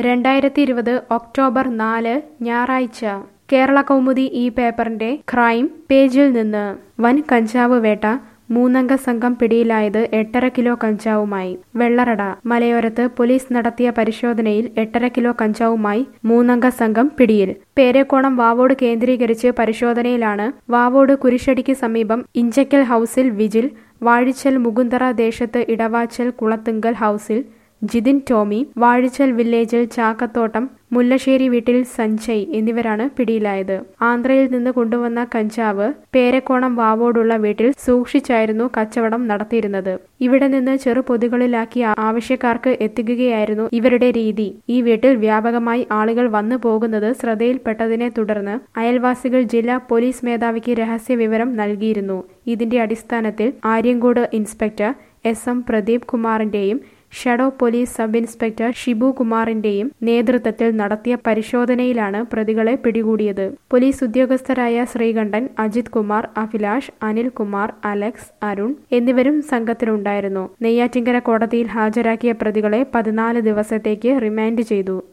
രണ്ടായിരത്തി ഇരുപത് ഒക്ടോബർ നാല് ഞായറാഴ്ച കേരള കൗമുദി ഈ പേപ്പറിന്റെ ക്രൈം പേജിൽ നിന്ന് വൻ കഞ്ചാവ് വേട്ട മൂന്നംഗ സംഘം പിടിയിലായത് എട്ടര കിലോ കഞ്ചാവുമായി വെള്ളറട മലയോരത്ത് പോലീസ് നടത്തിയ പരിശോധനയിൽ എട്ടര കിലോ കഞ്ചാവുമായി മൂന്നംഗ സംഘം പിടിയിൽ പേരക്കോണം വാവോട് കേന്ദ്രീകരിച്ച് പരിശോധനയിലാണ് വാവോട് കുരിശടിക്ക് സമീപം ഇഞ്ചക്കൽ ഹൌസിൽ വിജിൽ വാഴിച്ചൽ മുകുന്ദറ ദേശത്ത് ഇടവാച്ചൽ കുളത്തുങ്കൽ ഹൌസിൽ ജിതിൻ ടോമി വാഴിച്ചൽ വില്ലേജിൽ ചാക്കത്തോട്ടം മുല്ലശ്ശേരി വീട്ടിൽ സഞ്ജയ് എന്നിവരാണ് പിടിയിലായത് ആന്ധ്രയിൽ നിന്ന് കൊണ്ടുവന്ന കഞ്ചാവ് പേരക്കോണം വാവോടുള്ള വീട്ടിൽ സൂക്ഷിച്ചായിരുന്നു കച്ചവടം നടത്തിയിരുന്നത് ഇവിടെ നിന്ന് ചെറു പൊതികളിലാക്കി ആവശ്യക്കാർക്ക് എത്തിക്കുകയായിരുന്നു ഇവരുടെ രീതി ഈ വീട്ടിൽ വ്യാപകമായി ആളുകൾ വന്നു പോകുന്നത് ശ്രദ്ധയിൽപ്പെട്ടതിനെ തുടർന്ന് അയൽവാസികൾ ജില്ലാ പോലീസ് മേധാവിക്ക് രഹസ്യ വിവരം നൽകിയിരുന്നു ഇതിന്റെ അടിസ്ഥാനത്തിൽ Aryankode inspector S M Pradeep കുമാറിന്റെയും shadow police sub inspector Shibu കുമാറിന്റെയും നേതൃത്വത്തിൽ നടത്തിയ പരിശോധനയിലാണ് പ്രതികളെ പിടികൂടിയത് പോലീസ് ഉദ്യോഗസ്ഥരായ ശ്രീകണ്ഠൻ അജിത് കുമാർ അഭിലാഷ് അനിൽകുമാർ അലക്സ് അരുൺ എന്നിവരും സംഘത്തിലുണ്ടായിരുന്നു നെയ്യാറ്റിങ്കര കോടതിയിൽ ഹാജരാക്കിയ പ്രതികളെ പതിനാല് ദിവസത്തേക്ക് റിമാൻഡ് ചെയ്തു